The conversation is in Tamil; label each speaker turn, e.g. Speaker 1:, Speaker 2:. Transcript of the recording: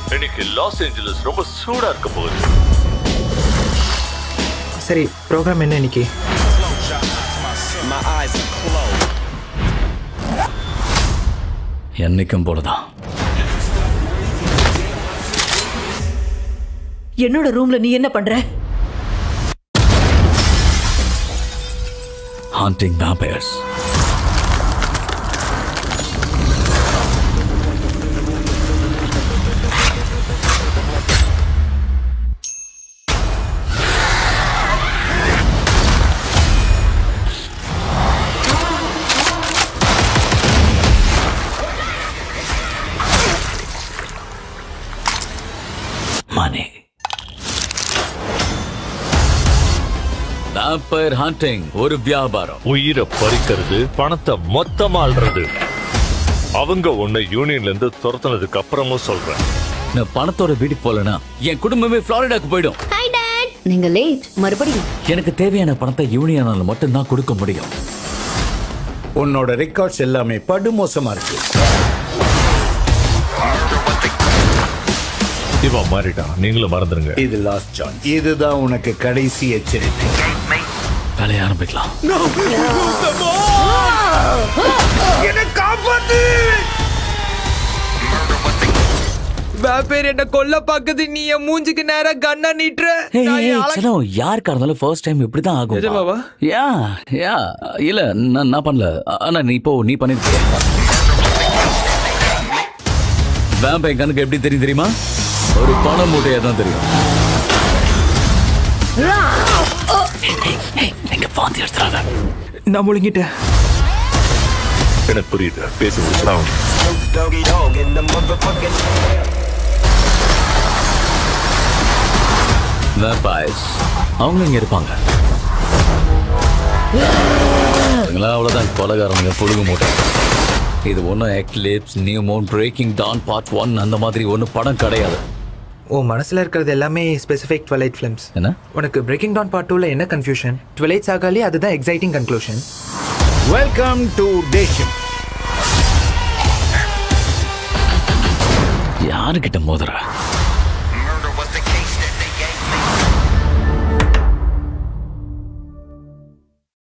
Speaker 1: இன்னைக்கு லாஸ் ஏஞ்சலஸ் ரொம்ப சூடா இருக்க போகுது
Speaker 2: சரி ப்ரோக்ராம் என்ன இன்னைக்கு
Speaker 3: My eyes are closed.
Speaker 4: என்னைக்கும் போலதான்
Speaker 5: என்னோட ரூம்ல நீ என்ன பண்ற
Speaker 4: haunting vampires money vampire hunting ஒரு வியாபாரம்
Speaker 1: உயிரை பறிக்கிறது பணத்தை மொத்தமா அள்ளுறது அவங்க உன்னை யூனியன்ல இருந்து துரத்துனதுக்கு அப்புறமும் சொல்றேன்
Speaker 4: நான் பணத்தோட வீட்டுக்கு போலனா என் குடும்பமே ஃப்ளாரிடாக்கு போயிடும்
Speaker 6: ஹாய் டாட் நீங்க லேட் மறுபடியும்
Speaker 4: எனக்கு தேவையான பணத்தை யூனியனால மட்டும்தான் கொடுக்க முடியும்
Speaker 7: உன்னோட ரெக்கார்ட்ஸ் எல்லாமே படுமோசமா இருக்கு
Speaker 1: இவா மாறிட்டான் நீங்களும் மறந்துருங்க
Speaker 7: இது லாஸ்ட் சான்ஸ் இதுதான் உனக்கு கடைசி எச்சரிக்கை
Speaker 4: வேலையை ஆரம்பிக்கலாம்
Speaker 2: பேர் என்ன கொல்ல பாக்குது நீ என் மூஞ்சிக்கு நேரா கண்ணா நீட்டுற
Speaker 4: ஏய்,
Speaker 2: நான்
Speaker 4: ஏய்,
Speaker 2: என் அழகு-
Speaker 4: செல்லம், யாருக்கா இருந்தாலும் ஃபர்ஸ்ட் டைம் இப்படிதான் ஆகும்
Speaker 2: நிஜமாவா?
Speaker 4: யா யா இல்ல நான் நான் பண்ணல ஆனா நீ இப்போ நீ பண்ணிருக்க வேம்பை கணக்கு எப்படி தெரியும் தெரியுமா ஒரு பண மூட்டையா தான் தெரியும் எங்க பாந்தி எடுத்துறாத
Speaker 2: நான் முழுங்கிட்டேன்
Speaker 1: எனக்கு புரியுது பேசி முடிச்சலாம்
Speaker 3: Doggy dog in the motherfucking.
Speaker 4: வேம்பாய்ஸ் அவங்க இங்க இருப்பாங்க அவங்களா அவ்வளவுதான் கொலகாரங்க புழுகு மூட்டை இது ஒன்றும் eclipse new moon breaking dawn part one அந்த மாதிரி ஒன்றும் படம் கிடையாது
Speaker 2: உன் மனசுல இருக்கிறது எல்லாமே ஸ்பெசிஃபிக் டுவெலைட் ஃபிலிம்ஸ்
Speaker 4: என்ன
Speaker 2: உனக்கு பிரேக்கிங் டவுன் பார்ட் டூல என்ன கன்ஃபியூஷன் டுவெலைட் சாகாலே அதுதான் எக்ஸைட்டிங் கன்க்ளூஷன்
Speaker 7: வெல்கம் டு டேஷன்
Speaker 4: யாருக்கிட்ட மோதுற